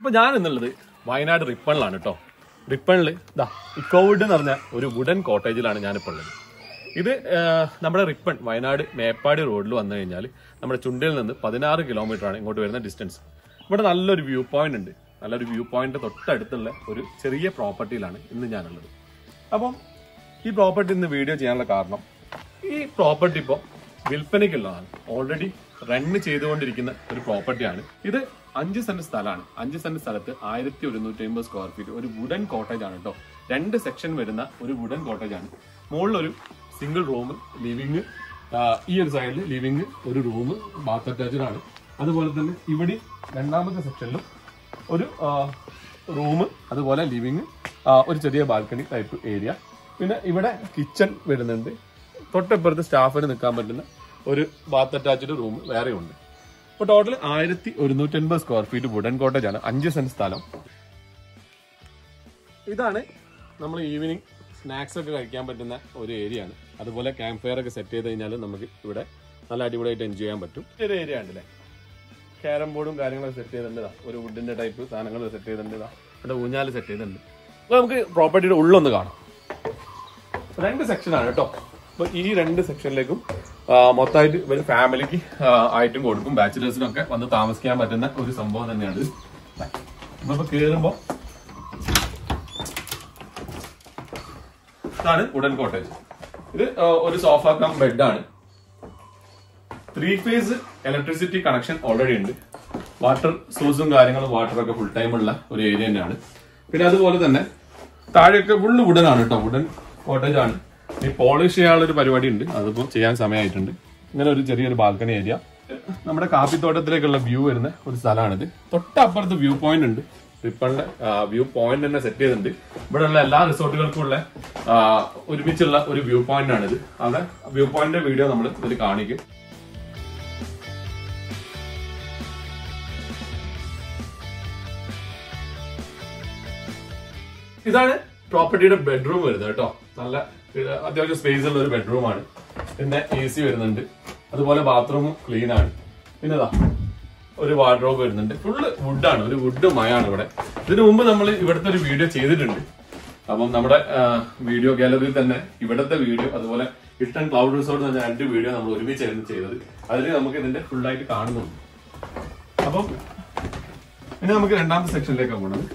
ഇപ്പൊ ഞാൻ എന്നുള്ളത് വയനാട് റിപ്പണിലാണ് കേട്ടോ റിപ്പണിൽ ഇതാ ഇക്കോവുഡ് എന്ന് പറഞ്ഞ ഒരു വുഡൻ കോട്ടേജിലാണ് ഞാനിപ്പോൾ ഉള്ളത് ഇത് ആ, നമ്മുടെ റിപ്പൺ വയനാട് മേപ്പാടി റോഡിൽ വന്നു കഴിഞ്ഞാൽ നമ്മുടെ ചുണ്ടിൽ നിന്ന് പതിനാറ് കിലോമീറ്റർ ആണ് ഇങ്ങോട്ട് വരുന്ന ഡിസ്റ്റൻസ് ഇവിടെ നല്ലൊരു വ്യൂ പോയിന്റ് ഉണ്ട് നല്ലൊരു വ്യൂ പോയിന്റ് തൊട്ടടുത്തുള്ള ഒരു ചെറിയ പ്രോപ്പർട്ടിയിലാണ് ഇന്ന് ഞാനുള്ളത് അപ്പം ഈ പ്രോപ്പർട്ടി ഇന്ന് വീഡിയോ ചെയ്യാനുള്ള കാരണം ഈ പ്രോപ്പർട്ടി ഇപ്പോൾ വിൽപ്പനയ്ക്കുള്ളതാണ് ഓൾറെഡി റണ്ണ് ചെയ്തുകൊണ്ടിരിക്കുന്ന ഒരു പ്രോപ്പർട്ടിയാണ് ഇത് അഞ്ച് സെന്റ് സ്ഥലമാണ് അഞ്ച് സെന്റ് സ്ഥലത്ത് ആയിരത്തി ഒരുന്നൂറ്റി അമ്പത് സ്ക്വയർ ഫീറ്റ് ഒരു വുഡൻ കോട്ടേജ് ആണ് കേട്ടോ രണ്ട് സെക്ഷൻ വരുന്ന ഒരു വുഡൻ കോട്ടേജ് ആണ് മുകളിലൊരു സിംഗിൾ റൂം ലിവിങ് ഈ ഒരു സൈഡിൽ ലിവിങ് ഒരു റൂം ബാത്ത് അറ്റാച്ച്ഡ് ആണ് അതുപോലെ തന്നെ ഇവിടെ രണ്ടാമത്തെ സെക്ഷനിലും ഒരു റൂം അതുപോലെ ലിവിങ് ഒരു ചെറിയ ബാൽക്കണി ടൈപ്പ് ഏരിയ പിന്നെ ഇവിടെ കിച്ചൺ വരുന്നുണ്ട് തൊട്ടപ്പുറത്ത് സ്റ്റാഫിന് നിൽക്കാൻ പറ്റുന്ന ഒരു ബാത്ത് അറ്റാച്ച്ഡ് റൂം വേറെ ഉണ്ട് അപ്പൊ ടോട്ടൽ ആയിരത്തി ഒരുന്നൂറ്റി അൻപത് സ്ക്വയർ ഫീറ്റ് വുഡൻ കോട്ടേജ് ആണ് അഞ്ച് സെന്റ് സ്ഥലം ഇതാണ് നമ്മൾ ഈവനിങ് സ്നാക്സ് ഒക്കെ കഴിക്കാൻ പറ്റുന്ന ഒരു ഏരിയ ആണ് അതുപോലെ ക്യാമ്പ് ഫയർ ഒക്കെ സെറ്റ് ചെയ്ത് കഴിഞ്ഞാൽ നമുക്ക് ഇവിടെ നല്ല അടിപൊളിയായിട്ട് എൻജോയ് ചെയ്യാൻ പറ്റും ഒരു ഏരിയ ഉണ്ടല്ലേ ക്യാരം ബോർഡും കാര്യങ്ങളൊക്കെ സെറ്റ് ചെയ്തിട്ടുണ്ട് ഇതാ. ഒരു വുഡിന്റെ ടൈപ്പ് സാധനങ്ങൾ സെറ്റ് ചെയ്തിട്ടുണ്ട് ഇതാ. ഇവിടെ ഊഞ്ഞാല് സെറ്റ് ചെയ്തിട്ടുണ്ട് അപ്പൊ നമുക്ക് പ്രോപ്പർട്ടിയുടെ ഉള്ളൊന്ന് കാണാം രണ്ട് സെക്ഷനാണ് കേട്ടോ അപ്പൊ ഈ രണ്ട് സെക്ഷനിലേക്കും ആ, മൊത്തമായിട്ട് ഒരു ഫാമിലിക്ക് ആ, ആയിട്ടും കൊടുക്കും ബാച്ചിലേഴ്സിനും ഒക്കെ വന്ന് താമസിക്കാൻ പറ്റുന്ന ഒരു സംഭവം തന്നെയാണ് ഇത്. നമ്മളിപ്പോ കേറുമ്പോ ഇതാണ് വുഡൻ കോട്ടേജ് ഇത് ആ, ഒരു സോഫ കം ബെഡാണ് three phase electricity connection already ഉണ്ട് വാട്ടർ സോഴ്സും കാര്യങ്ങളും വാട്ടർ ഒക്കെ ഫുൾ ടൈം ഉള്ള ഒരു ഏരിയ തന്നെയാണ് പിന്നെ അതുപോലെ തന്നെ താഴെയൊക്കെ ഫുള്ള് വുഡൻ ആണ് കേട്ടോ വുഡൻ കോട്ടേജ് ആണ് ഈ പോളിഷ് ചെയ്യാനുള്ള ഒരു പരിപാടി ഉണ്ട് അതിപ്പോ ചെയ്യാൻ സമയമായിട്ടുണ്ട് ഇങ്ങനെ ഒരു ചെറിയൊരു ബാൽക്കണി ഏരിയ നമ്മുടെ കാപ്പിത്തോട്ടത്തിലേക്കുള്ള വ്യൂ വരുന്ന ഒരു സ്ഥലമാണിത് തൊട്ടപ്പുറത്ത് വ്യൂ പോയിന്റ് ഉണ്ട് റിപ്പണിന്റെ വ്യൂ പോയിന്റ് തന്നെ സെറ്റ് ചെയ്തിട്ടുണ്ട് ഇവിടെയുള്ള എല്ലാ റിസോർട്ടുകൾക്കും ഉള്ള ആ, ഒരുമിച്ചുള്ള ഒരു വ്യൂ പോയിന്റ് ആണിത് അവിടെ വ്യൂ പോയിന്റിന്റെ വീഡിയോ നമ്മൾ ഇതിൽ കാണിക്കും ഇതാണ് പ്രോപ്പർട്ടിയുടെ ബെഡ്റൂം വരുന്നത് കേട്ടോ നല്ല ഇത് അത്യാവശ്യം സ്പേസ് ഉള്ള ഒരു ബെഡ്റൂമാണ് പിന്നെ എ സി വരുന്നുണ്ട് അതുപോലെ ബാത്റൂം ക്ലീൻ ആണ് പിന്നെ ഇതാ ഒരു വാർഡ്രോബ് വരുന്നുണ്ട് ഫുള്ള് വുഡാണ് ഒരു വുഡ് മയാണ് ഇവിടെ ഇതിനു മുമ്പ് നമ്മൾ ഇവിടുത്തെ ഒരു വീഡിയോ ചെയ്തിട്ടുണ്ട് അപ്പം നമ്മുടെ വീഡിയോ ഗാലറിയിൽ തന്നെ ഇവിടുത്തെ വീഡിയോ അതുപോലെ ഇഷ്ടം ക്ലൗഡ് റിസോർട്ട് എന്ന് പറഞ്ഞ രണ്ട് വീഡിയോ നമ്മൾ ഒരുമിച്ചായിരുന്നു ചെയ്തത് അതിൽ നമുക്ക് ഇതിന്റെ ഫുള്ളായിട്ട് കാണുന്നുണ്ട് അപ്പം ഇനി നമുക്ക് രണ്ടാമത്തെ സെക്ഷനിലേക്കാണ് പോണത്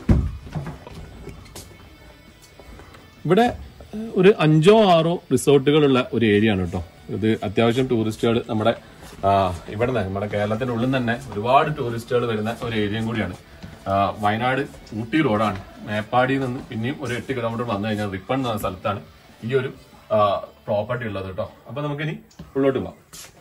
ഇവിടെ ഏഹ്, ഒരു അഞ്ചോ ആറോ റിസോർട്ടുകളുള്ള ഒരു ഏരിയ ആണ് കേട്ടോ ഇത് അത്യാവശ്യം ടൂറിസ്റ്റുകൾ നമ്മുടെ ആ, ഇവിടെ നിന്ന് നമ്മുടെ കേരളത്തിന്റെ ഉള്ളിൽ തന്നെ ഒരുപാട് ടൂറിസ്റ്റുകൾ വരുന്ന ഒരു ഏരിയയും കൂടിയാണ് ആ, വയനാട് ഊട്ടി റോഡാണ് മേപ്പാടിയിൽ നിന്ന് പിന്നെയും ഒരു എട്ട് കിലോമീറ്റർ വന്നു കഴിഞ്ഞാൽ റിപ്പൺ എന്ന സ്ഥലത്താണ് ഈ ഒരു പ്രോപ്പർട്ടി ഉള്ളത് കേട്ടോ അപ്പൊ നമുക്കിനി ഉള്ളോട്ട് പോവാം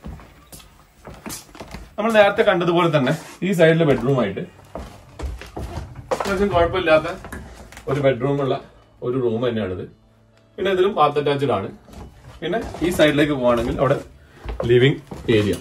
നമ്മൾ നേരത്തെ കണ്ടതുപോലെ തന്നെ ഈ സൈഡിലെ ബെഡ്റൂമായിട്ട് അത്യാവശ്യം കുഴപ്പമില്ലാത്ത ഒരു ബെഡ്റൂമുള്ള ഒരു റൂം തന്നെയാണിത് പിന്നെ ഇതിലും ബാത്ത് അറ്റാച്ച്ഡ് ആണ് പിന്നെ ഈ സൈഡിലേക്ക് പോവാണെങ്കിൽ അവിടെ ലിവിംഗ് ഏരിയ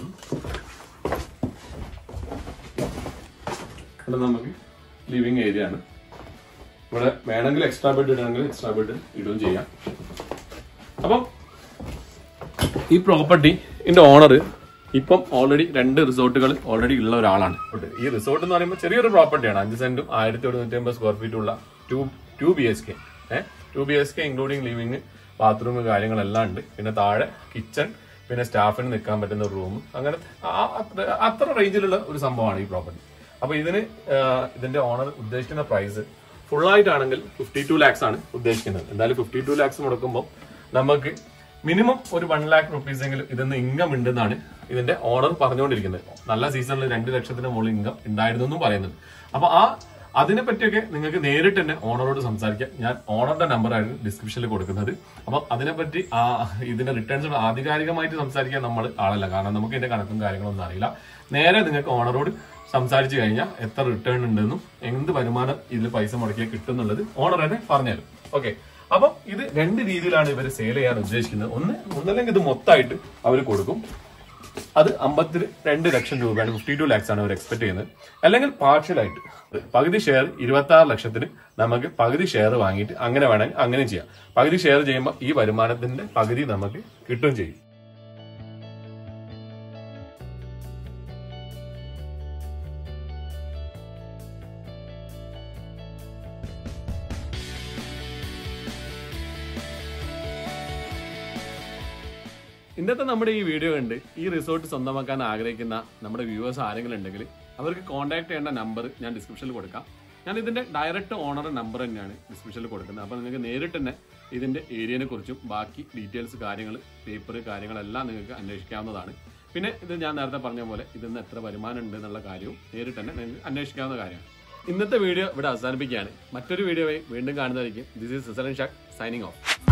ഇവിടെ നമുക്ക് ലിവിംഗ് ഏരിയ ആണ് ഇവിടെ വേണമെങ്കിൽ എക്സ്ട്രാ ബെഡ് ഇടണമെങ്കിൽ എക്സ്ട്രാ ബെഡ് ഇടുകയും ചെയ്യാം അപ്പം ഈ പ്രോപ്പർട്ടി ഇതിന്റെ ഓണർ ഇപ്പം ഓൾറെഡി രണ്ട് റിസോർട്ടുകൾ ഓൾറെഡി ഉള്ള ഒരാളാണ് ഈ റിസോർട്ട് എന്ന് പറയുമ്പോൾ ചെറിയൊരു പ്രോപ്പർട്ടിയാണ് അഞ്ച് സെന്റും ആയിരത്തി ഒരുന്നൂറ്റി അമ്പത് സ്ക്വയർ ഫീറ്റ് ഉള്ള two two B H K ഏഹ് two B H K including living bathroom കാര്യങ്ങളെല്ലാം ഉണ്ട് പിന്നെ താഴെ കിച്ചൺ പിന്നെ സ്റ്റാഫിന് നിൽക്കാൻ പറ്റുന്ന റൂം അങ്ങനെ ആ- അത്ര- അത്ര റേഞ്ചിലുള്ള ഒരു സംഭവമാണ് ഈ പ്രോപ്പർട്ടി അപ്പൊ ഇതിന് ആ, ഇതിന്റെ ഓണർ ഉദ്ദേശിക്കുന്ന പ്രൈസ് ഫുൾ ആയിട്ടാണെങ്കിൽ ഫിഫ്റ്റി ടു ലാക്സ് ആണ് ഉദ്ദേശിക്കുന്നത് എന്തായാലും ഫിഫ്റ്റി ടു ലാക്സ് മുടക്കുമ്പോൾ നമുക്ക് മിനിമം ഒരു വൺ ലാക്ക് റുപ്പീസ് എങ്കിലും ഇതിന്ന് ഇൻകം ഉണ്ടെന്നാണ് ഇതിന്റെ ഓണർ പറഞ്ഞുകൊണ്ടിരിക്കുന്നത് നല്ല സീസണിൽ രണ്ട് ലക്ഷത്തിന് മുകളിൽ ഇൻകം ഉണ്ടായിരുന്നു എന്നും പറയുന്നത് അപ്പൊ ആ അതിനെ പറ്റിയൊക്കെ നിങ്ങൾക്ക് നേരിട്ട് തന്നെ ഓണറോട് സംസാരിക്കാം ഞാൻ ഓണറുടെ നമ്പറാണ് ഡിസ്ക്രിപ്ഷനിൽ കൊടുക്കുന്നത് അപ്പം അതിനെപ്പറ്റി ആ ഇതിന്റെ റിട്ടേൺസ് ആധികാരികമായിട്ട് സംസാരിക്കാൻ നമ്മൾ ആളല്ല കാരണം നമുക്ക് ഇതിന്റെ കണക്കും കാര്യങ്ങളൊന്നും അറിയില്ല നേരെ നിങ്ങൾക്ക് ഓണറോട് സംസാരിച്ചു കഴിഞ്ഞാൽ എത്ര റിട്ടേൺ ഉണ്ടെന്നും എന്ത് വരുമാനം ഇതിൽ പൈസ മുടക്കിയാൽ കിട്ടും എന്നുള്ളത് ഓണർ തന്നെ പറഞ്ഞുതരും ഓക്കെ അപ്പം ഇത് രണ്ട് രീതിയിലാണ് ഇവർ സെയിൽ ചെയ്യാൻ ഉദ്ദേശിക്കുന്നത് ഒന്ന് ഒന്നല്ലെങ്കിൽ ഇത് മൊത്തമായിട്ട് അവർ കൊടുക്കും അത് അമ്പത്തി രണ്ട് ലക്ഷം രൂപയാണ് ഫിഫ്റ്റി ടു ലാക്സ് ആണ് അവർ എക്സ്പെക്ട് ചെയ്യുന്നത് അല്ലെങ്കിൽ പാർഷ്യൽ ആയിട്ട് പകുതി ഷെയർ ഇരുപത്തി ആറ് ലക്ഷത്തിന് നമുക്ക് പകുതി ഷെയർ വാങ്ങിയിട്ട് അങ്ങനെ വേണമെങ്കിൽ അങ്ങനെ ചെയ്യാം പകുതി ഷെയർ ചെയ്യുമ്പോൾ ഈ വരുമാനത്തിന്റെ പകുതി നമുക്ക് കിട്ടുകയും ചെയ്യും ഇന്നത്തെ നമ്മുടെ ഈ വീഡിയോ കണ്ട് ഈ റിസോർട്ട് സ്വന്തമാക്കാൻ ആഗ്രഹിക്കുന്ന നമ്മുടെ വ്യൂവേഴ്സ് ആരെങ്കിലും ഉണ്ടെങ്കിൽ അവർക്ക് കോൺടാക്ട് ചെയ്യേണ്ട നമ്പർ ഞാൻ ഡിസ്ക്രിപ്ഷനിൽ കൊടുക്കാം ഞാൻ ഇതിന്റെ ഡയറക്റ്റ് ഓണർ നമ്പർ തന്നെയാണ് ഡിസ്ക്രിപ്ഷനിൽ കൊടുക്കുന്നത് അപ്പോൾ നിങ്ങൾക്ക് നേരിട്ട് തന്നെ ഇതിന്റെ ഏരിയനെ കുറിച്ചും ബാക്കി ഡീറ്റെയിൽസ് കാര്യങ്ങൾ പേപ്പർ കാര്യങ്ങളെല്ലാം നിങ്ങൾക്ക് അന്വേഷിക്കാവുന്നതാണ് പിന്നെ ഇത് ഞാൻ നേരത്തെ പറഞ്ഞ പോലെ ഇതിന്ന് എത്ര വരുമാനം ഉണ്ട് എന്നുള്ള കാര്യവും നേരിട്ട് തന്നെ നിങ്ങൾക്ക് അന്വേഷിക്കാവുന്ന കാര്യമാണ് ഇന്നത്തെ വീഡിയോ ഇവിടെ അവസാനിപ്പിക്കുകയാണ് മറ്റൊരു വീഡിയോയിൽ വീണ്ടും കാണുന്നതായിരിക്കും ദിസ് ഈസ് സുസലൻ ഷാക് സൈനിങ് ഓഫ്